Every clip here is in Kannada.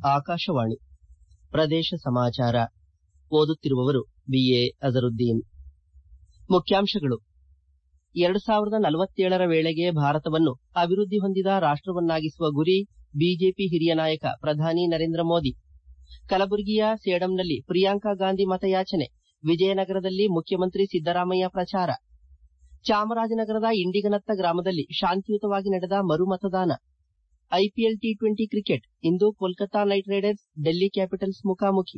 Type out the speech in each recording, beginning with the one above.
ಆಕಾಶವಾಣಿ ಪ್ರದೇಶ ಸಮಾಚಾರ ಓದುತ್ತಿರುವವರು ಬಿಎ ಅಜರುದ್ದೀನ್ ಮುಖ್ಯಾಂಶಗಳು ಎರಡು ಸಾವಿರದ ನಲವತ್ತೇಳರ ವೇಳೆಗೆ ಭಾರತವನ್ನು ಅಭಿವೃದ್ಧಿ ಹೊಂದಿದ ರಾಷ್ಟವನ್ನಾಗಿಸುವ ಗುರಿ ಬಿಜೆಪಿ ಹಿರಿಯ ನಾಯಕ ಪ್ರಧಾನಿ ನರೇಂದ್ರ ಮೋದಿ ಕಲಬುರಗಿಯ ಸೇಡಂನಲ್ಲಿ ಪ್ರಿಯಾಂಕಾ ಗಾಂಧಿ ಮತಯಾಚನೆ ವಿಜಯನಗರದಲ್ಲಿ ಮುಖ್ಯಮಂತ್ರಿ ಸಿದ್ದರಾಮಯ್ಯ ಪ್ರಚಾರ ಚಾಮರಾಜನಗರದ ಇಂಡಿಗನತ್ತ ಗ್ರಾಮದಲ್ಲಿ ಶಾಂತಿಯುತವಾಗಿ ನಡೆದ ಮರು ಮತದಾನ ಐಪಿಎಲ್ ಟಿ ಟ್ವೆಂಟಿ ಕ್ರಿಕೆಟ್ ಇಂದು Kolkata Knight Riders Delhi Capitals ಮುಖಾಮುಖಿ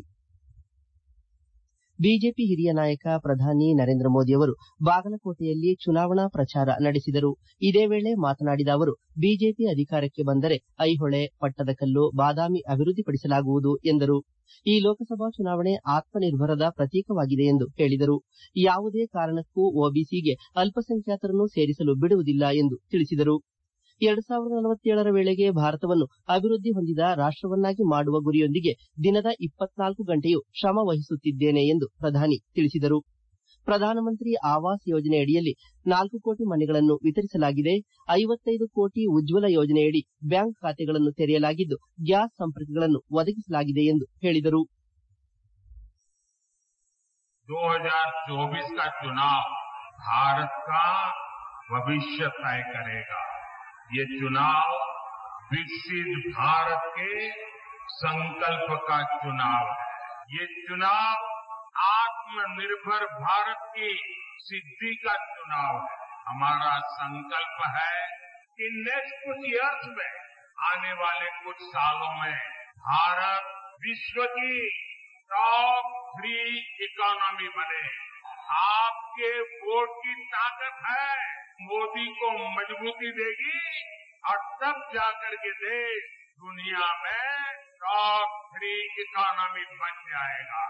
ಬಿಜೆಪಿ ಹಿರಿಯ ನಾಯಕ ಪ್ರಧಾನಿ ನರೇಂದ್ರ ಮೋದಿ ಅವರು ಬಾಗಲಕೋಟೆಯಲ್ಲಿ ಚುನಾವಣಾ ಪ್ರಚಾರ ನಡೆಸಿದರು ಇದೇ ವೇಳೆ ಮಾತನಾಡಿದ ಅವರು ಬಿಜೆಪಿ ಅಧಿಕಾರಕ್ಕೆ ಬಂದರೆ ಐಹೊಳೆ ಪಟ್ಟದಕಲ್ಲು ಬಾದಾಮಿ ಅಭಿವೃದ್ಧಿಪಡಿಸಲಾಗುವುದು ಎಂದರು ಈ ಲೋಕಸಭಾ ಚುನಾವಣೆ ಆತ್ಮನಿರ್ಭರದ ಪ್ರತೀಕವಾಗಿದೆ ಎಂದು ಹೇಳಿದರು ಯಾವುದೇ ಕಾರಣಕ್ಕೂ ಒಬಿಸಿಗೆ ಅಲ್ಪಸಂಖ್ಯಾತರನ್ನು ಸೇರಿಸಲು ಬಿಡುವುದಿಲ್ಲ ಎಂದು ತಿಳಿಸಿದರು ಎರಡು ಸಾವಿರದ ನಲವತ್ತೇಳರ ವೇಳೆಗೆ ಭಾರತವನ್ನು ಅಭಿವೃದ್ಧಿ ಹೊಂದಿದ ರಾಷ್ಟವನ್ನಾಗಿ ಮಾಡುವ ಗುರಿಯೊಂದಿಗೆ ದಿನದ ಇಪ್ಪತ್ನಾಲ್ಕು ಗಂಟೆಯೂ ಶ್ರಮ ವಹಿಸುತ್ತಿದ್ದೇನೆ ಎಂದು ಪ್ರಧಾನಿ ತಿಳಿಸಿದರು ಪ್ರಧಾನಮಂತ್ರಿ ಆವಾಸ್ ಯೋಜನೆಯಡಿಯಲ್ಲಿ ನಾಲ್ಕು ಕೋಟಿ ಮನೆಗಳನ್ನು ವಿತರಿಸಲಾಗಿದೆ ಐವತ್ತೈದು ಕೋಟಿ ಉಜ್ವಲ ಯೋಜನೆಯಡಿ ಬ್ಯಾಂಕ್ ಖಾತೆಗಳನ್ನು ತೆರೆಯಲಾಗಿದ್ದು ಗ್ಯಾಸ್ ಸಂಪರ್ಕಗಳನ್ನು ಒದಗಿಸಲಾಗಿದೆ ಎಂದು ಹೇಳಿದರು 2024 का चुनाव भारत का भविष्य तय करेगा ये चुनाव विकसित भारत के संकल्प का चुनाव है ये चुनाव आत्मनिर्भर भारत की सिद्धि का चुनाव है हमारा संकल्प है कि नेक्स्ट कुछ ईयर्स में आने वाले कुछ सालों में भारत विश्व की टॉप थ्री इकोनॉमी बने आपके वोट की ताकत है मोदी को मजबूती देगी और तब जाकर के देश दुनिया में टॉप थ्री इकोनॉमी बन जाएगा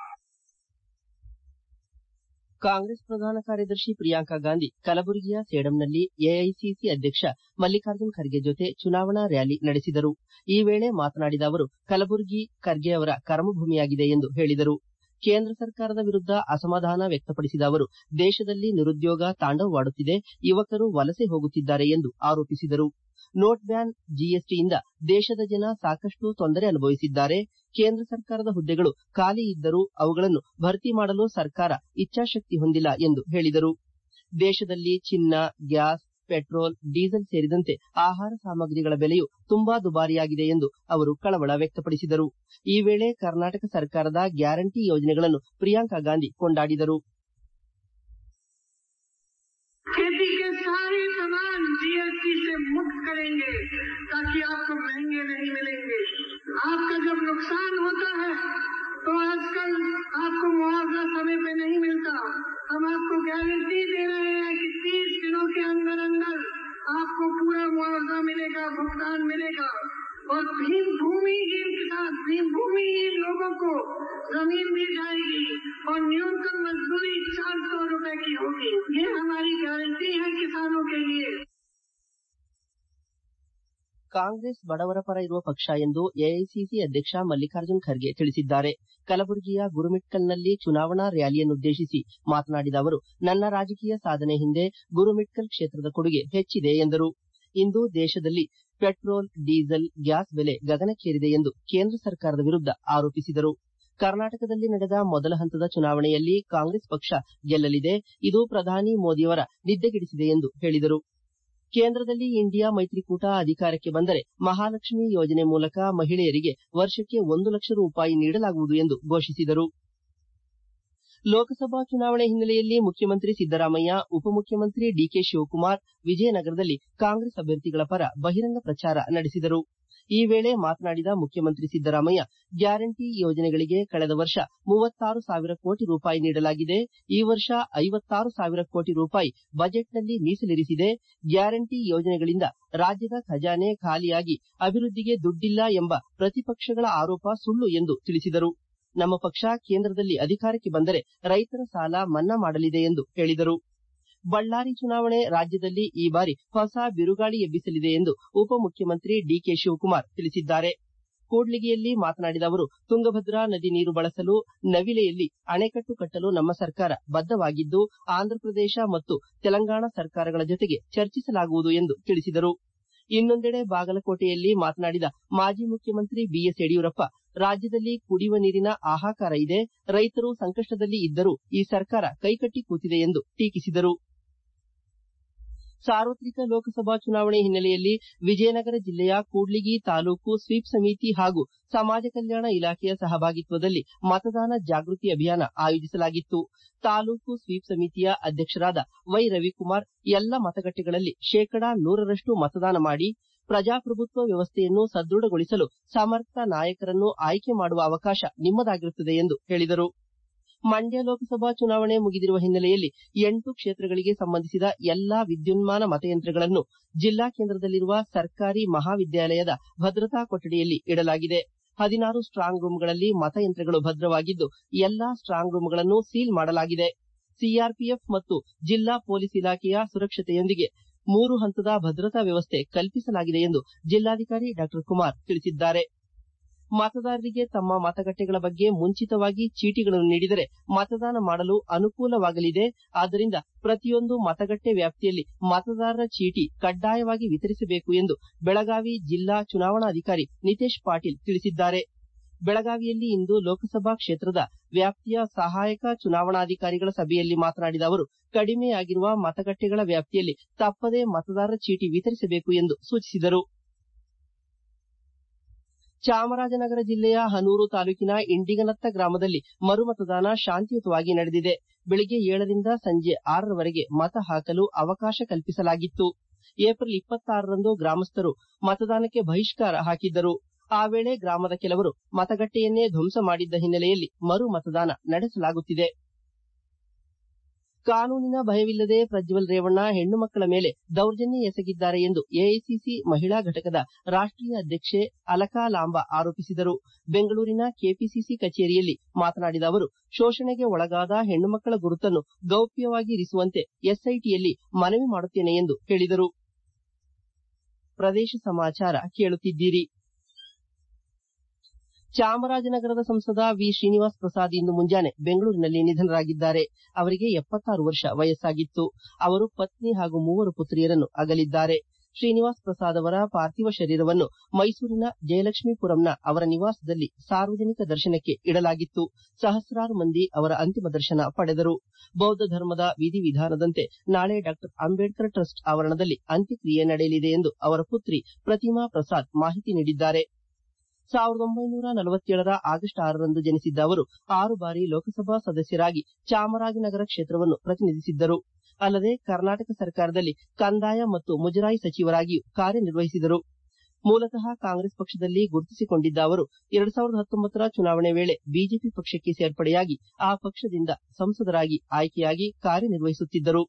ಕಾಂಗ್ರೆಸ್ ಪ್ರಧಾನ ಕಾರ್ಯದರ್ಶಿ ಪ್ರಿಯಾಂಕಾ ಗಾಂಧಿ ಕಲಬುರಗಿಯ ಸೇಡಂನಲ್ಲಿ ಎಐಸಿಸಿ ಅಧ್ಯಕ್ಷ ಮಲ್ಲಿಕಾರ್ಜುನ್ ಖರ್ಗೆ ಜೊತೆ ಚುನಾವಣಾ ರ್ಯಾಲಿ ನಡೆಸಿದರು ಈ ವೇಳೆ ಮಾತನಾಡಿದ ಅವರು ಕಲಬುರಗಿ ಖರ್ಗೆ ಅವರ ಕರ್ಮಭೂಮಿಯಾಗಿದೆ ಎಂದು ಹೇಳಿದರು ಕೇಂದ್ರ ಸರ್ಕಾರದ ವಿರುದ್ಧ ಅಸಮಾಧಾನ ವ್ಯಕ್ತಪಡಿಸಿದ ಅವರು ದೇಶದಲ್ಲಿ ನಿರುದ್ಯೋಗ ತಾಂಡವವಾಡುತ್ತಿದೆ ಯುವಕರು ವಲಸೆ ಹೋಗುತ್ತಿದ್ದಾರೆ ಎಂದು ಆರೋಪಿಸಿದರು ನೋಟ್ ಬ್ಯಾನ್ ಜಿಎಸ್ಟಿಯಿಂದ ದೇಶದ ಜನ ಸಾಕಷ್ಟು ತೊಂದರೆ ಅನುಭವಿಸಿದ್ದಾರೆ ಕೇಂದ್ರ ಸರ್ಕಾರದ ಹುದ್ದೆಗಳು ಖಾಲಿ ಇದ್ದರೂ ಅವುಗಳನ್ನು ಭರ್ತಿ ಮಾಡಲು ಸರ್ಕಾರ ಇಚ್ಛಾಶಕ್ತಿ ಹೊಂದಿಲ್ಲ ಎಂದು ಹೇಳಿದರು ದೇಶದಲ್ಲಿ ಚಿನ್ನ ಗ್ಯಾಸ್ ಪೆಟ್ರೋಲ್ ಡೀಸೆಲ್ ಸೇರಿದಂತೆ ಆಹಾರ ಸಾಮಗ್ರಿಗಳ ಬೆಲೆಯು ತುಂಬಾ ದುಬಾರಿಯಾಗಿದೆ ಎಂದು ಅವರು ಕಳವಳ ವ್ಯಕ್ತಪಡಿಸಿದರು ಈ ವೇಳೆ ಕರ್ನಾಟಕ ಸರ್ಕಾರದ ಗ್ಯಾರಂಟಿ ಯೋಜನೆಗಳನ್ನು ಪ್ರಿಯಾಂಕಾ ಗಾಂಧಿ ಕೊಂಡಾಡಿದರು खेती के सारे सामान जीएसटी से मुक्त करेंगे ताकि आपको महंगे नहीं मिलेंगे आपका जब नुकसान होता है तो आजकल आपको मुआवजा समय पे नहीं मिलता हम आपको गारंटी दे रहे हैं कि 30 दिनों के अंदर अंदर आपको पूरा मुआवजा मिलेगा भुगतान मिलेगा और भीम भूमिहीन किसान भीम भूमिहीन लोगों को जमीन दी जाएगी और न्यूनतम मजदूरी चार सौ रूपये की होगी ये हमारी गारंटी है किसानों के लिए ಕಾಂಗ್ರೆಸ್ ಬಡವರ ಪರ ಇರುವ ಪಕ್ಷ ಎಂದು ಎಐಸಿಸಿ ಅಧ್ಯಕ್ಷ ಮಲ್ಲಿಕಾರ್ಜುನ್ ಖರ್ಗೆ ತಿಳಿಸಿದ್ದಾರೆ ಕಲಬುರಗಿಯ ಗುರುಮಿಟ್ಕಲ್ನಲ್ಲಿ ಚುನಾವಣಾ ರ್ಯಾಲಿಯನ್ನುದ್ದೇಶಿಸಿ ಮಾತನಾಡಿದ ಅವರು ನನ್ನ ರಾಜಕೀಯ ಸಾಧನೆ ಹಿಂದೆ ಗುರುಮಿಟ್ಕಲ್ ಕ್ಷೇತ್ರದ ಕೊಡುಗೆ ಹೆಚ್ಚಿದೆ ಎಂದರು ಇಂದು ದೇಶದಲ್ಲಿ ಪೆಟ್ರೋಲ್ ಡೀಸೆಲ್ ಗ್ಯಾಸ್ ಬೆಲೆ ಗಗನಕ್ಕೇರಿದೆ ಎಂದು ಕೇಂದ್ರ ಸರ್ಕಾರದ ವಿರುದ್ಧ ಆರೋಪಿಸಿದರು ಕರ್ನಾಟಕದಲ್ಲಿ ನಡೆದ ಮೊದಲ ಹಂತದ ಚುನಾವಣೆಯಲ್ಲಿ ಕಾಂಗ್ರೆಸ್ ಪಕ್ಷ ಗೆಲ್ಲಲಿದೆ ಇದು ಪ್ರಧಾನಿ ಮೋದಿಯವರ ನಿದ್ದೆಗೆಡಿಸಿದೆ ಎಂದು ಹೇಳಿದರು ಕೇಂದ್ರದಲ್ಲಿ ಇಂಡಿಯಾ ಮೈತ್ರಿಕೂಟ ಅಧಿಕಾರಕ್ಕೆ ಬಂದರೆ ಮಹಾಲಕ್ಷ್ಮಿ ಯೋಜನೆ ಮೂಲಕ ಮಹಿಳೆಯರಿಗೆ ವರ್ಷಕ್ಕೆ ಒಂದು ಲಕ್ಷ ರೂಪಾಯಿ ನೀಡಲಾಗುವುದು ಎಂದು ಘೋಷಿಸಿದರು ಲೋಕಸಭಾ ಚುನಾವಣೆ ಹಿನ್ನೆಲೆಯಲ್ಲಿ ಮುಖ್ಯಮಂತ್ರಿ ಸಿದ್ದರಾಮಯ್ಯ ಉಪಮುಖ್ಯಮಂತ್ರಿ ಡಿಕೆ ಶಿವಕುಮಾರ್ ವಿಜಯನಗರದಲ್ಲಿ ಕಾಂಗ್ರೆಸ್ ಅಭ್ಯರ್ಥಿಗಳ ಪರ ಬಹಿರಂಗ ಪ್ರಚಾರ ನಡೆಸಿದರು ಈ ವೇಳೆ ಮಾತನಾಡಿದ ಮುಖ್ಯಮಂತ್ರಿ ಸಿದ್ದರಾಮಯ್ಯ ಗ್ಯಾರಂಟಿ ಯೋಜನೆಗಳಿಗೆ ಕಳೆದ ವರ್ಷ ಮೂವತ್ತಾರು ಸಾವಿರ ಕೋಟಿ ರೂಪಾಯಿ ನೀಡಲಾಗಿದೆ ಈ ವರ್ಷ ಐವತ್ತಾರು ಸಾವಿರ ಕೋಟಿ ರೂಪಾಯಿ ಬಜೆಟ್ನಲ್ಲಿ ಮೀಸಲಿರಿಸಿದೆ ಗ್ಯಾರಂಟಿ ಯೋಜನೆಗಳಿಂದ ರಾಜ್ಯದ ಖಜಾನೆ ಖಾಲಿಯಾಗಿ ಅಭಿವೃದ್ಧಿಗೆ ದುಡ್ಡಿಲ್ಲ ಎಂಬ ಪ್ರತಿಪಕ್ಷಗಳ ಆರೋಪ ಸುಳ್ಳು ಎಂದು ತಿಳಿಸಿದರು ನಮ್ಮ ಪಕ್ಷ ಕೇಂದ್ರದಲ್ಲಿ ಅಧಿಕಾರಕ್ಕೆ ಬಂದರೆ ರೈತರ ಸಾಲ ಮನ್ನಾ ಮಾಡಲಿದೆ ಎಂದು ಹೇಳಿದರು ಬಳ್ಳಾರಿ ಚುನಾವಣೆ ರಾಜ್ಯದಲ್ಲಿ ಈ ಬಾರಿ ಹೊಸ ಬಿರುಗಾಳಿ ಎಬ್ಬಿಸಲಿದೆ ಎಂದು ಉಪಮುಖ್ಯಮಂತ್ರಿ ಡಿಕೆ ಶಿವಕುಮಾರ್ ತಿಳಿಸಿದ್ದಾರೆ ಕೂಡ್ಲಿಗಿಯಲ್ಲಿ ಮಾತನಾಡಿದ ಅವರು ತುಂಗಭದ್ರಾ ನದಿ ನೀರು ಬಳಸಲು ನವಿಲೆಯಲ್ಲಿ ಅಣೆಕಟ್ಟು ಕಟ್ಟಲು ನಮ್ಮ ಸರ್ಕಾರ ಬದ್ದವಾಗಿದ್ದು ಆಂಧ್ರಪ್ರದೇಶ ಮತ್ತು ತೆಲಂಗಾಣ ಸರ್ಕಾರಗಳ ಜೊತೆಗೆ ಚರ್ಚಿಸಲಾಗುವುದು ಎಂದು ತಿಳಿಸಿದರು ಇನ್ನೊಂದೆಡೆ ಬಾಗಲಕೋಟೆಯಲ್ಲಿ ಮಾತನಾಡಿದ ಮಾಜಿ ಮುಖ್ಯಮಂತ್ರಿ ಬಿಎಸ್ ಯಡಿಯೂರಪ್ಪ ರಾಜ್ಯದಲ್ಲಿ ಕುಡಿಯುವ ನೀರಿನ ಹಾಹಾಕಾರ ಇದೆ ರೈತರು ಸಂಕಷ್ಟದಲ್ಲಿ ಇದ್ದರೂ ಈ ಸರ್ಕಾರ ಕೈಕಟ್ಟಿ ಕೂತಿದೆ ಎಂದು ಟೀಕಿಸಿದರು ಸಾರ್ವತ್ರಿಕ ಲೋಕಸಭಾ ಚುನಾವಣೆ ಹಿನ್ನೆಲೆಯಲ್ಲಿ ವಿಜಯನಗರ ಜಿಲ್ಲೆಯ ಕೂಡ್ಲಿಗಿ ತಾಲೂಕು ಸ್ವೀಪ್ ಸಮಿತಿ ಹಾಗೂ ಸಮಾಜ ಕಲ್ಯಾಣ ಇಲಾಖೆಯ ಸಹಭಾಗಿತ್ವದಲ್ಲಿ ಮತದಾನ ಜಾಗೃತಿ ಅಭಿಯಾನ ಆಯೋಜಿಸಲಾಗಿತ್ತು ತಾಲೂಕು ಸ್ವೀಪ್ ಸಮಿತಿಯ ಅಧ್ಯಕ್ಷರಾದ ವೈ ರವಿಕುಮಾರ್ ಎಲ್ಲ ಮತಗಟ್ಟೆಗಳಲ್ಲಿ ಶೇಕಡಾ ನೂರರಷ್ಟು ಮತದಾನ ಮಾಡಿ ಪ್ರಜಾಪ್ರಭುತ್ವ ವ್ಯವಸ್ಥೆಯನ್ನು ಸದೃಢಗೊಳಿಸಲು ಸಮರ್ಥ ನಾಯಕರನ್ನು ಆಯ್ಕೆ ಮಾಡುವ ಅವಕಾಶ ನಿಮ್ಮದಾಗಿರುತ್ತದೆ ಎಂದು ಹೇಳಿದರು ಮಂಡ್ಯ ಲೋಕಸಭಾ ಚುನಾವಣೆ ಮುಗಿದಿರುವ ಹಿನ್ನೆಲೆಯಲ್ಲಿ ಎಂಟು ಕ್ಷೇತ್ರಗಳಿಗೆ ಸಂಬಂಧಿಸಿದ ಎಲ್ಲಾ ವಿದ್ಯುನ್ಮಾನ ಮತಯಂತ್ರಗಳನ್ನು ಜಿಲ್ಲಾ ಕೇಂದ್ರದಲ್ಲಿರುವ ಸರ್ಕಾರಿ ಮಹಾವಿದ್ಯಾಲಯದ ಭದ್ರತಾ ಕೊಠಡಿಯಲ್ಲಿ ಇಡಲಾಗಿದೆ ಹದಿನಾರು ಸ್ಟಾಂಗ್ ರೂಂಗಳಲ್ಲಿ ಮತಯಂತ್ರಗಳು ಭದ್ರವಾಗಿದ್ದು ಎಲ್ಲಾ ಸ್ಟಾಂಗ್ ರೂಂಗಳನ್ನು ಸೀಲ್ ಮಾಡಲಾಗಿದೆ ಸಿಆರ್ಪಿಎಫ್ ಮತ್ತು ಜಿಲ್ಲಾ ಪೊಲೀಸ್ ಇಲಾಖೆಯ ಸುರಕ್ಷತೆಯೊಂದಿಗೆ ಮೂರು ಹಂತದ ಭದ್ರತಾ ವ್ಯವಸ್ಥೆ ಕಲ್ಪಿಸಲಾಗಿದೆ ಎಂದು ಜಿಲ್ಲಾಧಿಕಾರಿ ಡಾ ಕುಮಾರ್ ತಿಳಿಸಿದ್ದಾರೆ ಮತದಾರರಿಗೆ ತಮ್ಮ ಮತಗಟ್ಟೆಗಳ ಬಗ್ಗೆ ಮುಂಚಿತವಾಗಿ ಚೀಟಿಗಳನ್ನು ನೀಡಿದರೆ ಮತದಾನ ಮಾಡಲು ಅನುಕೂಲವಾಗಲಿದೆ ಆದ್ದರಿಂದ ಪ್ರತಿಯೊಂದು ಮತಗಟ್ಟೆ ವ್ಯಾಪ್ತಿಯಲ್ಲಿ ಮತದಾರರ ಚೀಟಿ ಕಡ್ಡಾಯವಾಗಿ ವಿತರಿಸಬೇಕು ಎಂದು ಬೆಳಗಾವಿ ಜಿಲ್ಲಾ ಚುನಾವಣಾಧಿಕಾರಿ ನಿತೇಶ್ ಪಾಟೀಲ್ ತಿಳಿಸಿದ್ದಾರೆ ಬೆಳಗಾವಿಯಲ್ಲಿ ಇಂದು ಲೋಕಸಭಾ ಕ್ಷೇತ್ರದ ವ್ಯಾಪ್ತಿಯ ಸಹಾಯಕ ಚುನಾವಣಾಧಿಕಾರಿಗಳ ಸಭೆಯಲ್ಲಿ ಮಾತನಾಡಿದ ಅವರು ಕಡಿಮೆಯಾಗಿರುವ ಮತಗಟ್ಟೆಗಳ ವ್ಯಾಪ್ತಿಯಲ್ಲಿ ತಪ್ಪದೇ ಮತದಾರರ ಚೀಟಿ ವಿತರಿಸಬೇಕು ಎಂದು ಸೂಚಿಸಿದರು ಚಾಮರಾಜನಗರ ಜಿಲ್ಲೆಯ ಹನೂರು ತಾಲೂಕಿನ ಇಂಡಿಗನತ್ತ ಗ್ರಾಮದಲ್ಲಿ ಮರುಮತದಾನ ಶಾಂತಿಯುತವಾಗಿ ನಡೆದಿದೆ ಬೆಳಗ್ಗೆ ಏಳರಿಂದ ಸಂಜೆ ಆರರವರೆಗೆ ಮತ ಹಾಕಲು ಅವಕಾಶ ಕಲ್ಪಿಸಲಾಗಿತ್ತು ಏಪ್ರಿಲ್ ಇಪ್ಪತ್ತಾರರಂದು ಗ್ರಾಮಸ್ಥರು ಮತದಾನಕ್ಕೆ ಬಹಿಷ್ಕಾರ ಹಾಕಿದ್ದರು ಆ ವೇಳೆ ಗ್ರಾಮದ ಕೆಲವರು ಮತಗಟ್ಟೆಯನ್ನೇ ಧ್ವಂಸ ಮಾಡಿದ್ದ ಹಿನ್ನೆಲೆಯಲ್ಲಿ ಮರು ಮತದಾನ ನಡೆಸಲಾಗುತ್ತಿದೆ ಕಾನೂನಿನ ಭಯವಿಲ್ಲದೆ ಪ್ರಜ್ವಲ್ ರೇವಣ್ಣ ಹೆಣ್ಣು ಮಕ್ಕಳ ಮೇಲೆ ದೌರ್ಜನ್ಯ ಎಸಗಿದ್ದಾರೆ ಎಂದು ಎಐಸಿಸಿ ಮಹಿಳಾ ಘಟಕದ ರಾಷ್ಟೀಯ ಅಧ್ಯಕ್ಷೆ ಅಲಕಾ ಲಾಂಬಾ ಆರೋಪಿಸಿದರು ಬೆಂಗಳೂರಿನ ಕೆಪಿಸಿಸಿ ಕಚೇರಿಯಲ್ಲಿ ಮಾತನಾಡಿದ ಅವರು ಶೋಷಣೆಗೆ ಒಳಗಾದ ಹೆಣ್ಣು ಮಕ್ಕಳ ಗುರುತನ್ನು ಗೌಪ್ಯವಾಗಿ ಇರಿಸುವಂತೆ ಎಸ್ಐಟಿಯಲ್ಲಿ ಮನವಿ ಮಾಡುತ್ತೇನೆ ಎಂದು ಹೇಳಿದರು ಪ್ರದೇಶ ಸಮಾಚಾರ ಕೇಳುತ್ತಿದ್ದೀರಿ ಚಾಮರಾಜನಗರದ ಸಂಸದ ವಿ ಶ್ರೀನಿವಾಸ್ ಪ್ರಸಾದ್ ಇಂದು ಮುಂಜಾನೆ ಬೆಂಗಳೂರಿನಲ್ಲಿ ನಿಧನರಾಗಿದ್ದಾರೆ ಅವರಿಗೆ ಎಪ್ಪತ್ತಾರು ವರ್ಷ ವಯಸ್ಸಾಗಿತ್ತು ಅವರು ಪತ್ನಿ ಹಾಗೂ ಮೂವರು ಪುತ್ರಿಯರನ್ನು ಅಗಲಿದ್ದಾರೆ ಶ್ರೀನಿವಾಸ್ ಪ್ರಸಾದ್ ಅವರ ಪಾರ್ಥಿವ ಶರೀರವನ್ನು ಮೈಸೂರಿನ ಜಯಲಕ್ಷ್ಮೀಪುರಂನ ಅವರ ನಿವಾಸದಲ್ಲಿ ಸಾರ್ವಜನಿಕ ದರ್ಶನಕ್ಕೆ ಇಡಲಾಗಿತ್ತು ಸಹಸ್ರಾರು ಮಂದಿ ಅವರ ಅಂತಿಮ ದರ್ಶನ ಪಡೆದರು ಬೌದ್ಧ ಧರ್ಮದ ವಿಧಿವಿಧಾನದಂತೆ ನಾಳೆ ಡಾ ಅಂಬೇಡ್ಕರ್ ಟ್ರಸ್ಟ್ ಆವರಣದಲ್ಲಿ ಅಂತ್ಯಕ್ರಿಯೆ ನಡೆಯಲಿದೆ ಎಂದು ಅವರ ಪುತ್ರಿ ಪ್ರತಿಮಾ ಪ್ರಸಾದ್ ಮಾಹಿತಿ ನೀಡಿದ್ದಾರೆ ಸಾವಿರದ ಒಂಬೈನೂರ ನಲವತ್ತೇಳರ ಆಗಸ್ಟ್ ಆರರಂದು ಜನಿಸಿದ್ದ ಅವರು ಆರು ಬಾರಿ ಲೋಕಸಭಾ ಸದಸ್ಯರಾಗಿ ಚಾಮರಾಜನಗರ ಕ್ಷೇತ್ರವನ್ನು ಪ್ರತಿನಿಧಿಸಿದ್ದರು ಅಲ್ಲದೆ ಕರ್ನಾಟಕ ಸರ್ಕಾರದಲ್ಲಿ ಕಂದಾಯ ಮತ್ತು ಮುಜರಾಯಿ ಸಚಿವರಾಗಿಯೂ ಕಾರ್ಯನಿರ್ವಹಿಸಿದರು ಮೂಲತಃ ಕಾಂಗ್ರೆಸ್ ಪಕ್ಷದಲ್ಲಿ ಗುರುತಿಸಿಕೊಂಡಿದ್ದ ಅವರು ಎರಡ್ ಸಾವಿರದ ಹತ್ತೊಂಬತ್ತರ ಚುನಾವಣೆ ವೇಳೆ ಬಿಜೆಪಿ ಪಕ್ಷಕ್ಕೆ ಸೇರ್ಪಡೆಯಾಗಿ ಆ ಪಕ್ಷದಿಂದ ಸಂಸದರಾಗಿ ಆಯ್ಕೆಯಾಗಿ ಕಾರ್ಯನಿರ್ವಹಿಸುತ್ತಿದ್ದರು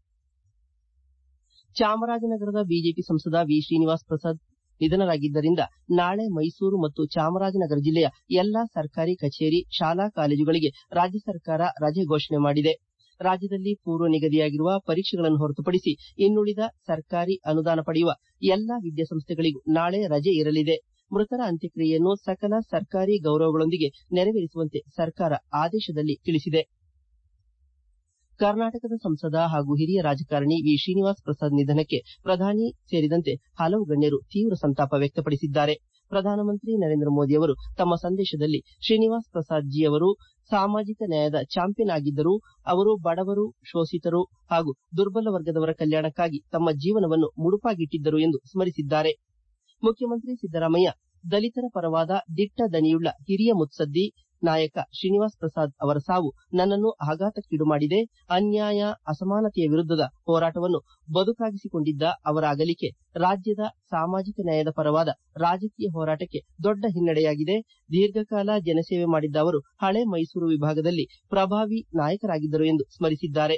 ಚಾಮರಾಜನಗರದ ಬಿಜೆಪಿ ಸಂಸದ ವಿ ಶ್ರೀನಿವಾಸ್ ಪ್ರಸಾದ್ ನಿಧನರಾಗಿದ್ದರಿಂದ ನಾಳೆ ಮೈಸೂರು ಮತ್ತು ಚಾಮರಾಜನಗರ ಜಿಲ್ಲೆಯ ಎಲ್ಲಾ ಸರ್ಕಾರಿ ಕಚೇರಿ ಶಾಲಾ ಕಾಲೇಜುಗಳಿಗೆ ರಾಜ್ಯ ಸರ್ಕಾರ ರಜೆ ಘೋಷಣೆ ಮಾಡಿದೆ ರಾಜ್ಯದಲ್ಲಿ ಪೂರ್ವ ನಿಗದಿಯಾಗಿರುವ ಪರೀಕ್ಷೆಗಳನ್ನು ಹೊರತುಪಡಿಸಿ ಇನ್ನುಳಿದ ಸರ್ಕಾರಿ ಅನುದಾನ ಪಡೆಯುವ ಎಲ್ಲಾ ವಿದ್ಯಾಸಂಸ್ಥೆಗಳಿಗೂ ನಾಳೆ ರಜೆ ಇರಲಿದೆ ಮೃತರ ಅಂತ್ಯಕ್ರಿಯೆಯನ್ನು ಸಕಲ ಸರ್ಕಾರಿ ಗೌರವಗಳೊಂದಿಗೆ ನೆರವೇರಿಸುವಂತೆ ಸರ್ಕಾರ ಆದೇಶದಲ್ಲಿ ತಿಳಿಸಿದೆ ಕರ್ನಾಟಕದ ಸಂಸದ ಹಾಗೂ ಹಿರಿಯ ರಾಜಕಾರಣಿ ವಿ ಶ್ರೀನಿವಾಸ್ ಪ್ರಸಾದ್ ನಿಧನಕ್ಕೆ ಪ್ರಧಾನಿ ಸೇರಿದಂತೆ ಹಲವು ಗಣ್ಯರು ತೀವ್ರ ಸಂತಾಪ ವ್ಯಕ್ತಪಡಿಸಿದ್ದಾರೆ ಪ್ರಧಾನಮಂತ್ರಿ ನರೇಂದ್ರ ಮೋದಿ ಅವರು ತಮ್ಮ ಸಂದೇಶದಲ್ಲಿ ಶ್ರೀನಿವಾಸ್ ಪ್ರಸಾದ್ ಜಿ ಅವರು ಸಾಮಾಜಿಕ ನ್ಯಾಯದ ಚಾಂಪಿಯನ್ ಆಗಿದ್ದರು ಅವರು ಬಡವರು ಶೋಷಿತರು ಹಾಗೂ ದುರ್ಬಲ ವರ್ಗದವರ ಕಲ್ಯಾಣಕ್ಕಾಗಿ ತಮ್ಮ ಜೀವನವನ್ನು ಮುಡುಪಾಗಿಟ್ಟಿದ್ದರು ಎಂದು ಸ್ಮರಿಸಿದ್ದಾರೆ ಮುಖ್ಯಮಂತ್ರಿ ಸಿದ್ದರಾಮಯ್ಯ ದಲಿತರ ಪರವಾದ ದಿಟ್ಟ ದನಿಯುಳ್ಳ ಹಿರಿಯ ಮುತ್ಸದ್ದಿ ನಾಯಕ ಶ್ರೀನಿವಾಸ್ ಪ್ರಸಾದ್ ಅವರ ಸಾವು ನನ್ನನ್ನು ಆಘಾತಕ್ಕೀಡು ಮಾಡಿದೆ ಅನ್ಯಾಯ ಅಸಮಾನತೆಯ ವಿರುದ್ಧದ ಹೋರಾಟವನ್ನು ಬದುಕಾಗಿಸಿಕೊಂಡಿದ್ದ ಅವರ ಅಗಲಿಕೆ ರಾಜ್ಯದ ಸಾಮಾಜಿಕ ನ್ಯಾಯದ ಪರವಾದ ರಾಜಕೀಯ ಹೋರಾಟಕ್ಕೆ ದೊಡ್ಡ ಹಿನ್ನಡೆಯಾಗಿದೆ ದೀರ್ಘಕಾಲ ಜನಸೇವೆ ಮಾಡಿದ್ದ ಅವರು ಹಳೆ ಮೈಸೂರು ವಿಭಾಗದಲ್ಲಿ ಪ್ರಭಾವಿ ನಾಯಕರಾಗಿದ್ದರು ಎಂದು ಸ್ಮರಿಸಿದ್ದಾರೆ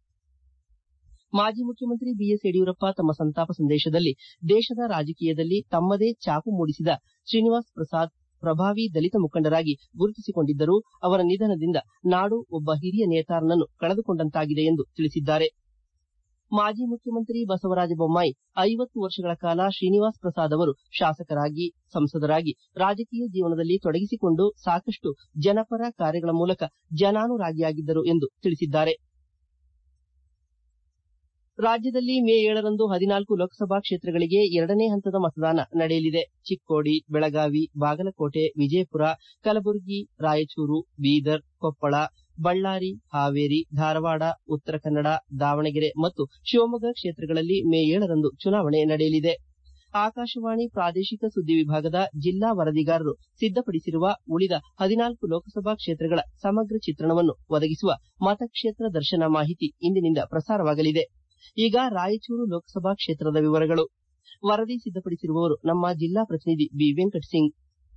ಮಾಜಿ ಮುಖ್ಯಮಂತ್ರಿ ಬಿಎಸ್ ಯಡಿಯೂರಪ್ಪ ತಮ್ಮ ಸಂತಾಪ ಸಂದೇಶದಲ್ಲಿ ದೇಶದ ರಾಜಕೀಯದಲ್ಲಿ ತಮ್ಮದೇ ಛಾಪು ಮೂಡಿಸಿದ ಶ್ರೀನಿವಾಸ್ ಪ್ರಸಾದ್ ಪ್ರಭಾವಿ ದಲಿತ ಮುಖಂಡರಾಗಿ ಗುರುತಿಸಿಕೊಂಡಿದ್ದರು ಅವರ ನಿಧನದಿಂದ ನಾಡು ಒಬ್ಬ ಹಿರಿಯ ನೇತಾರನನ್ನು ಕಳೆದುಕೊಂಡಂತಾಗಿದೆ ಎಂದು ತಿಳಿಸಿದ್ದಾರೆ ಮಾಜಿ ಮುಖ್ಯಮಂತ್ರಿ ಬಸವರಾಜ ಬೊಮ್ಮಾಯಿ ಐವತ್ತು ವರ್ಷಗಳ ಕಾಲ ಶ್ರೀನಿವಾಸ್ ಪ್ರಸಾದ್ ಅವರು ಶಾಸಕರಾಗಿ ಸಂಸದರಾಗಿ ರಾಜಕೀಯ ಜೀವನದಲ್ಲಿ ತೊಡಗಿಸಿಕೊಂಡು ಸಾಕಷ್ಟು ಜನಪರ ಕಾರ್ಯಗಳ ಮೂಲಕ ಜನಾನುರಾಗಿಯಾಗಿದ್ದರು ಎಂದು ತಿಳಿಸಿದ್ದಾರೆ ರಾಜ್ಯದಲ್ಲಿ ಮೇ ಏಳರಂದು ಹದಿನಾಲ್ಕು ಲೋಕಸಭಾ ಕ್ಷೇತ್ರಗಳಿಗೆ ಎರಡನೇ ಹಂತದ ಮತದಾನ ನಡೆಯಲಿದೆ ಚಿಕ್ಕೋಡಿ ಬೆಳಗಾವಿ ಬಾಗಲಕೋಟೆ ವಿಜಯಪುರ ಕಲಬುರಗಿ ರಾಯಚೂರು ಬೀದರ್ ಕೊಪ್ಪಳ ಬಳ್ಳಾರಿ ಹಾವೇರಿ ಧಾರವಾಡ ಉತ್ತರ ಕನ್ನಡ ದಾವಣಗೆರೆ ಮತ್ತು ಶಿವಮೊಗ್ಗ ಕ್ಷೇತ್ರಗಳಲ್ಲಿ ಮೇ ಏಳರಂದು ಚುನಾವಣೆ ನಡೆಯಲಿದೆ ಆಕಾಶವಾಣಿ ಪ್ರಾದೇಶಿಕ ಸುದ್ದಿ ವಿಭಾಗದ ಜಿಲ್ಲಾ ವರದಿಗಾರರು ಸಿದ್ದಪಡಿಸಿರುವ ಉಳಿದ ಹದಿನಾಲ್ಕು ಲೋಕಸಭಾ ಕ್ಷೇತ್ರಗಳ ಸಮಗ್ರ ಚಿತ್ರಣವನ್ನು ಒದಗಿಸುವ ಮತಕ್ಷೇತ್ರ ದರ್ಶನ ಮಾಹಿತಿ ಇಂದಿನಿಂದ ಪ್ರಸಾರವಾಗಲಿದೆ ಈಗ ರಾಯಚೂರು ಲೋಕಸಭಾ ಕ್ಷೇತ್ರದ ವಿವರಗಳು ವರದಿ ಸಿದ್ದಪಡಿಸಿರುವವರು ನಮ್ಮ ಜಿಲ್ಲಾ ಪ್ರತಿನಿಧಿ ಬಿ ವೆಂಕಟಸಿಂಗ್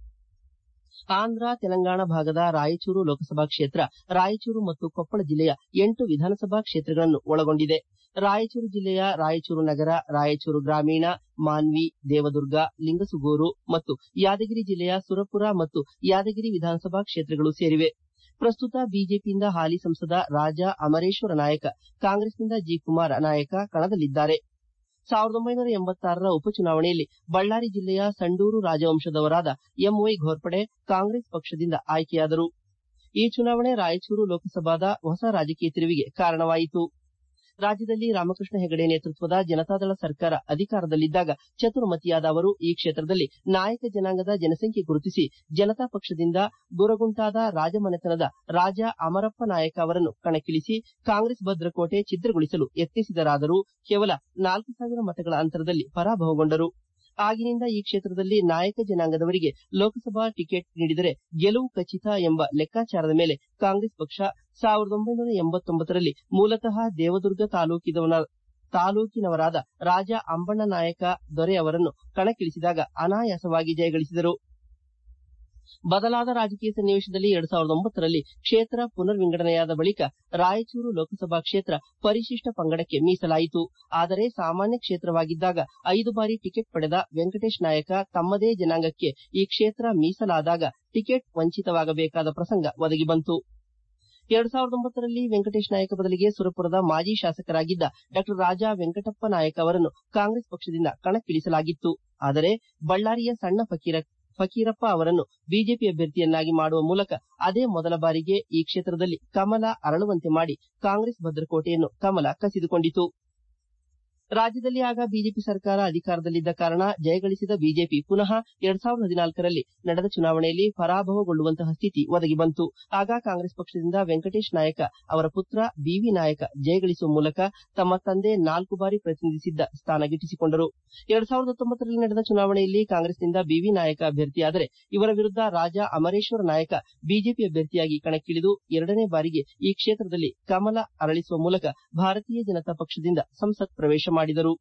ಆಂಧ್ರ ತೆಲಂಗಾಣ ಭಾಗದ ರಾಯಚೂರು ಲೋಕಸಭಾ ಕ್ಷೇತ್ರ ರಾಯಚೂರು ಮತ್ತು ಕೊಪ್ಪಳ ಜಿಲ್ಲೆಯ ಎಂಟು ವಿಧಾನಸಭಾ ಕ್ಷೇತ್ರಗಳನ್ನು ಒಳಗೊಂಡಿದೆ ರಾಯಚೂರು ಜಿಲ್ಲೆಯ ರಾಯಚೂರು ನಗರ ರಾಯಚೂರು ಗ್ರಾಮೀಣ ಮಾನ್ವಿ ದೇವದುರ್ಗ ಲಿಂಗಸುಗೂರು ಮತ್ತು ಯಾದಗಿರಿ ಜಿಲ್ಲೆಯ ಸುರಪುರ ಮತ್ತು ಯಾದಗಿರಿ ವಿಧಾನಸಭಾ ಕ್ಷೇತ್ರಗಳು ಸೇರಿವೆ ಪ್ರಸ್ತುತ ಬಿಜೆಪಿಯಿಂದ ಹಾಲಿ ಸಂಸದ ರಾಜಾ ಅಮರೇಶ್ವರ ನಾಯಕ ಕಾಂಗ್ರೆಸ್ನಿಂದ ಜಿ ಕುಮಾರ ನಾಯಕ ಕಣದಲ್ಲಿದ್ದಾರೆ ಸಾವಿರದ ಒಂಬೈನೂರ ಎಂಬತ್ತಾರರ ಉಪಚುನಾವಣೆಯಲ್ಲಿ ಬಳ್ಳಾರಿ ಜಿಲ್ಲೆಯ ಸಂಡೂರು ರಾಜವಂಶದವರಾದ ಎಂವೈ ಘೋರ್ಪಡೆ ಕಾಂಗ್ರೆಸ್ ಪಕ್ಷದಿಂದ ಆಯ್ಕೆಯಾದರು ಈ ಚುನಾವಣೆ ರಾಯಚೂರು ಲೋಕಸಭಾದ ಹೊಸ ರಾಜಕೀಯ ತಿರುವಿಗೆ ಕಾರಣವಾಯಿತು ರಾಜ್ಯದಲ್ಲಿ ರಾಮಕೃಷ್ಣ ಹೆಗಡೆ ನೇತೃತ್ವದ ಜನತಾದಳ ಸರ್ಕಾರ ಅಧಿಕಾರದಲ್ಲಿದ್ದಾಗ ಚತುರ್ಮತಿಯಾದ ಅವರು ಈ ಕ್ಷೇತ್ರದಲ್ಲಿ ನಾಯಕ ಜನಾಂಗದ ಜನಸಂಖ್ಯೆ ಗುರುತಿಸಿ ಜನತಾ ಪಕ್ಷದಿಂದ ಗುರಗುಂಟಾದ ರಾಜಮನೆತನದ ರಾಜ ಅಮರಪ್ಪ ನಾಯಕ ಅವರನ್ನು ಕಣಕ್ಕಿಳಿಸಿ ಕಾಂಗ್ರೆಸ್ ಭದ್ರಕೋಟೆ ಛಿದ್ರಗೊಳಿಸಲು ಯತ್ನಿಸಿದರಾದರೂ ಕೇವಲ ನಾಲ್ಕು ಸಾವಿರ ಮತಗಳ ಅಂತರದಲ್ಲಿ ಪರಾಭವಗೊಂಡರು ಆಗಿನಿಂದ ಈ ಕ್ಷೇತ್ರದಲ್ಲಿ ನಾಯಕ ಜನಾಂಗದವರಿಗೆ ಲೋಕಸಭಾ ಟಿಕೆಟ್ ನೀಡಿದರೆ ಗೆಲುವು ಖಚಿತ ಎಂಬ ಲೆಕ್ಕಾಚಾರದ ಮೇಲೆ ಕಾಂಗ್ರೆಸ್ ಪಕ್ಷ ಸಾವಿರದ ಒಂಬೈನೂರ ಎಂಬತ್ತೊಂಬತ್ತರಲ್ಲಿ ಮೂಲತಃ ದೇವದುರ್ಗ ತಾಲೂಕಿನವರಾದ ರಾಜ ಅಂಬಣ್ಣ ನಾಯಕ ದೊರೆ ಅವರನ್ನು ಕಣಕ್ಕಿಳಿಸಿದಾಗ ಅನಾಯಾಸವಾಗಿ ಜಯಗಳಿಸಿದರು ಬದಲಾದ ರಾಜಕೀಯ ಸನ್ನಿವೇಶದಲ್ಲಿ ಎರಡ್ ಸಾವಿರದ ಒಂಬತ್ತರಲ್ಲಿ ಕ್ಷೇತ್ರ ಪುನರ್ ವಿಂಗಡಣೆಯಾದ ಬಳಿಕ ರಾಯಚೂರು ಲೋಕಸಭಾ ಕ್ಷೇತ್ರ ಪರಿಶಿಷ್ಟ ಪಂಗಡಕ್ಕೆ ಮೀಸಲಾಯಿತು ಆದರೆ ಸಾಮಾನ್ಯ ಕ್ಷೇತ್ರವಾಗಿದ್ದಾಗ ಐದು ಬಾರಿ ಟಿಕೆಟ್ ಪಡೆದ ವೆಂಕಟೇಶ್ ನಾಯಕ ತಮ್ಮದೇ ಜನಾಂಗಕ್ಕೆ ಈ ಕ್ಷೇತ್ರ ಮೀಸಲಾದಾಗ ಟಿಕೆಟ್ ವಂಚಿತವಾಗಬೇಕಾದ ಪ್ರಸಂಗ ಒದಗಿ ಬಂತು ಎರಡ್ ಸಾವಿರದ ಒಂಬತ್ತರಲ್ಲಿ ವೆಂಕಟೇಶ್ ನಾಯಕ ಬದಲಿಗೆ ಸುರಪುರದ ಮಾಜಿ ಶಾಸಕರಾಗಿದ್ದ ಡಾ ರಾಜಾ ವೆಂಕಟಪ್ಪ ನಾಯಕ ಅವರನ್ನು ಕಾಂಗ್ರೆಸ್ ಪಕ್ಷದಿಂದ ಕಣಕ್ಕಿಳಿಸಲಾಗಿತ್ತು ಆದರೆ ಬಳ್ಳಾರಿಯ ಸಣ್ಣ ಫಕೀರಪ್ಪ ಅವರನ್ನು ಬಿಜೆಪಿ ಅಭ್ಯರ್ಥಿಯನ್ನಾಗಿ ಮಾಡುವ ಮೂಲಕ ಅದೇ ಮೊದಲ ಬಾರಿಗೆ ಈ ಕ್ಷೇತ್ರದಲ್ಲಿ ಕಮಲ ಅರಳುವಂತೆ ಮಾಡಿ ಕಾಂಗ್ರೆಸ್ ಭದ್ರಕೋಟೆಯನ್ನು ಕಮಲ ಕಸಿದುಕೊಂಡಿತು ರಾಜ್ಯದಲ್ಲಿ ಆಗ ಬಿಜೆಪಿ ಸರ್ಕಾರ ಅಧಿಕಾರದಲ್ಲಿದ್ದ ಕಾರಣ ಜಯಗಳಿಸಿದ ಬಿಜೆಪಿ ಪುನಃ ಎರಡ್ ಸಾವಿರದ ಹದಿನಾಲ್ಕರಲ್ಲಿ ನಡೆದ ಚುನಾವಣೆಯಲ್ಲಿ ಪರಾಭವಗೊಳ್ಳುವಂತಹ ಸ್ಥಿತಿ ಒದಗಿ ಬಂತು ಆಗ ಕಾಂಗ್ರೆಸ್ ಪಕ್ಷದಿಂದ ವೆಂಕಟೇಶ್ ನಾಯಕ ಅವರ ಪುತ್ರ ಬಿವಿ ನಾಯಕ ಜಯಗಳಿಸುವ ಮೂಲಕ ತಮ್ಮ ತಂದೆ ನಾಲ್ಕು ಬಾರಿ ಪ್ರತಿನಿಧಿಸಿದ್ದ ಸ್ಥಾನ ಗಿಟ್ಟಿಸಿಕೊಂಡರು ಎರಡ್ ಸಾವಿರದ ಹತ್ತೊಂಬತ್ತರಲ್ಲಿ ನಡೆದ ಚುನಾವಣೆಯಲ್ಲಿ ಕಾಂಗ್ರೆಸ್ನಿಂದ ಬಿವಿ ನಾಯಕ ಅಭ್ಯರ್ಥಿಯಾದರೆ ಇವರ ವಿರುದ್ಧ ರಾಜಾ ಅಮರೇಶ್ವರ ನಾಯಕ ಬಿಜೆಪಿ ಅಭ್ಯರ್ಥಿಯಾಗಿ ಕಣಕ್ಕಿಳಿದು ಎರಡನೇ ಬಾರಿಗೆ ಈ ಕ್ಷೇತ್ರದಲ್ಲಿ ಕಮಲ ಅರಳಿಸುವ ಮೂಲಕ ಭಾರತೀಯ ಜನತಾ ಪಕ್ಷದಿಂದ ಸಂಸತ್ ಪ್ರವೇಶ ಮಾಡಿದರು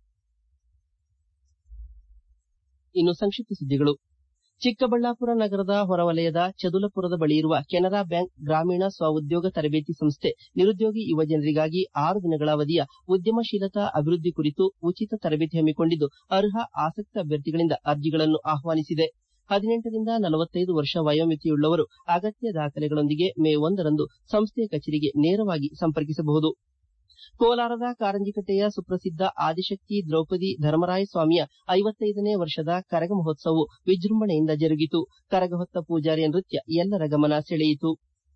ಇನ್ನು ಸಂಕ್ಷಿಪ್ತ ಸುದ್ದಿಗಳು ಚಿಕ್ಕಬಳ್ಳಾಪುರ ನಗರದ ಹೊರವಲಯದ ಚದುಲಪುರದ ಬಳಿ ಇರುವ ಕೆನರಾ ಬ್ಯಾಂಕ್ ಗ್ರಾಮೀಣ ಸ್ವಉದ್ಯೋಗ ತರಬೇತಿ ಸಂಸ್ಥೆ ನಿರುದ್ಯೋಗಿ ಯುವಜನರಿಗಾಗಿ ಆರು ದಿನಗಳ ಅವಧಿಯ ಉದ್ಯಮಶೀಲತಾ ಅಭಿವೃದ್ಧಿ ಕುರಿತು ಉಚಿತ ತರಬೇತಿ ಹಮ್ಮಿಕೊಂಡಿದ್ದು ಅರ್ಹ ಆಸಕ್ತ ಅಭ್ಯರ್ಥಿಗಳಿಂದ ಅರ್ಜಿಗಳನ್ನು ಆಹ್ವಾನಿಸಿದೆ ಹದಿನೆಂಟರಿಂದ ನಲವತ್ತೈದು ವರ್ಷ ವಯೋಮಿತಿಯುಳ್ಳವರು ಅಗತ್ಯ ದಾಖಲೆಗಳೊಂದಿಗೆ ಮೇ ಒಂದರಂದು ಸಂಸ್ಥೆಯ ಕಚೇರಿಗೆ ನೇರವಾಗಿ ಸಂಪರ್ಕಿಸಬಹುದು ಕೋಲಾರದ ಕಾರಂಜಿಕಟ್ಟೆಯ ಸುಪ್ರಸಿದ್ದ ಆದಿಶಕ್ತಿ ದ್ರೌಪದಿ ಧರ್ಮರಾಯ ಸ್ವಾಮಿಯ ಐವತ್ತೈದನೇ ವರ್ಷದ ಕರಗ ಮಹೋತ್ಸವವು ವಿಜೃಂಭಣೆಯಿಂದ ಜರುಗಿತು ಕರಗ ಹೊತ್ತ ಪೂಜಾರಿಯ ನೃತ್ಯ ಎಲ್ಲರ ಗಮನ ಸೆಳೆಯಿತು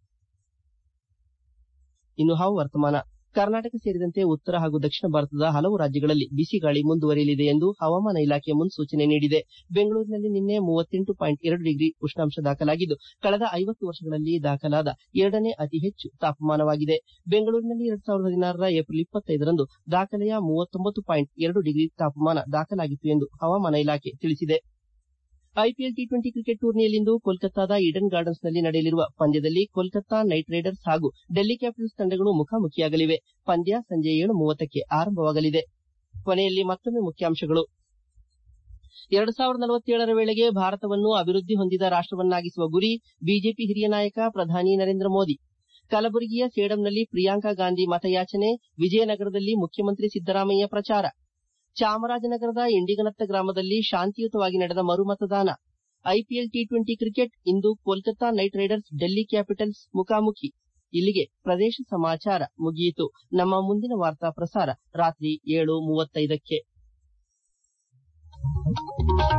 ಇನ್ನು ಹವಾವರ್ತಮಾನ ಕರ್ನಾಟಕ ಸೇರಿದಂತೆ ಉತ್ತರ ಹಾಗೂ ದಕ್ಷಿಣ ಭಾರತದ ಹಲವು ರಾಜ್ಯಗಳಲ್ಲಿ ಬಿಸಿಗಾಳಿ ಮುಂದುವರಿಯಲಿದೆ ಎಂದು ಹವಾಮಾನ ಇಲಾಖೆ ಮುನ್ಸೂಚನೆ ನೀಡಿದೆ ಬೆಂಗಳೂರಿನಲ್ಲಿ ನಿನ್ನೆ ಮೂವತ್ತೆಂಟು ಪಾಯಿಂಟ್ ಎರಡು ಡಿಗ್ರಿ ಉಷ್ಣಾಂಶ ದಾಖಲಾಗಿದ್ದು ಕಳೆದ ಐವತ್ತು ವರ್ಷಗಳಲ್ಲಿ ದಾಖಲಾದ ಎರಡನೇ ಅತಿ ಹೆಚ್ಚು ತಾಪಮಾನವಾಗಿದೆ ಬೆಂಗಳೂರಿನಲ್ಲಿ ಎರಡ್ ಸಾವಿರದ ಹದಿನಾರರ ಏಪ್ರಿಲ್ ಇಪ್ಪತ್ತೈದರಂದು ದಾಖಲೆಯ ಮೂವತ್ತೊಂಬತ್ತು ಪಾಯಿಂಟ್ ಎರಡು ಡಿಗ್ರಿ ತಾಪಮಾನ ದಾಖಲಾಗಿತ್ತು ಎಂದು ಹವಾಮಾನ ಇಲಾಖೆ ತಿಳಿಸಿದೆ ಐಪಿಎಲ್ ಟಿ ಟ್ವೆಂಟಿ ಕ್ರಿಕೆಟ್ ಟೂರ್ನಿಯಲ್ಲಿಂದು ಕೋಲ್ಕತ್ತಾದ ಈಡನ್ ಗಾರ್ಡನ್ಸ್ನಲ್ಲಿ ನಡೆಯಲಿರುವ ಪಂದ್ಯದಲ್ಲಿ ಕೋಲ್ಕತ್ತಾ ನೈಟ್ ರೈಡರ್ಸ್ ಹಾಗೂ ಡೆಲ್ಲಿ ಕ್ಯಾಪಿಟಲ್ಸ್ ತಂಡಗಳು ಮುಖಾಮುಖಿಯಾಗಲಿವೆ ಪಂದ್ಯ ಸಂಜೆ ಏಳು ಮೂವತ್ತಕ್ಕೆ ಆರಂಭವಾಗಲಿದೆ ಕೊನೆಯಲ್ಲಿ ಮತ್ತೊಮ್ಮೆ ಮುಖ್ಯಾಂಶಗಳು ಎರಡು ಸಾವಿರದ ನಲವತ್ತೇಳರ ವೇಳೆಗೆ ಭಾರತವನ್ನು ಅಭಿವೃದ್ಧಿ ಹೊಂದಿದ ರಾಷ್ಟವನ್ನಾಗಿಸುವ ಗುರಿ ಬಿಜೆಪಿ ಹಿರಿಯ ನಾಯಕ ಪ್ರಧಾನಿ ನರೇಂದ್ರ ಮೋದಿ ಕಲಬುರಗಿಯ ಸೇಡಂನಲ್ಲಿ ಪ್ರಿಯಾಂಕಾ ಗಾಂಧಿ ಮತಯಾಚನೆ ವಿಜಯನಗರದಲ್ಲಿ ಮುಖ್ಯಮಂತ್ರಿ ಸಿದ್ದರಾಮಯ್ಯ ಪ್ರಚಾರ ಚಾಮರಾಜನಗರದ ಇಂಡಿಗನತ್ತ ಗ್ರಾಮದಲ್ಲಿ ಶಾಂತಿಯುತವಾಗಿ ನಡೆದ ಮರು ಮತದಾನ ಐಪಿಎಲ್ ಟಿ ಟ್ವೆಂಟಿ ಕ್ರಿಕೆಟ್ ಇಂದು Kolkata Knight Riders Delhi Capitals ಮುಖಾಮುಖಿ ಇಲ್ಲಿಗೆ ಪ್ರದೇಶ ಸಮಾಚಾರ ಮುಗಿಯಿತು ನಮ್ಮ ಮುಂದಿನ ವಾರ್ತಾ ಪ್ರಸಾರ ರಾತ್ರಿ ಏಳು ಮೂವತ್ತೈದಕ್ಕೆ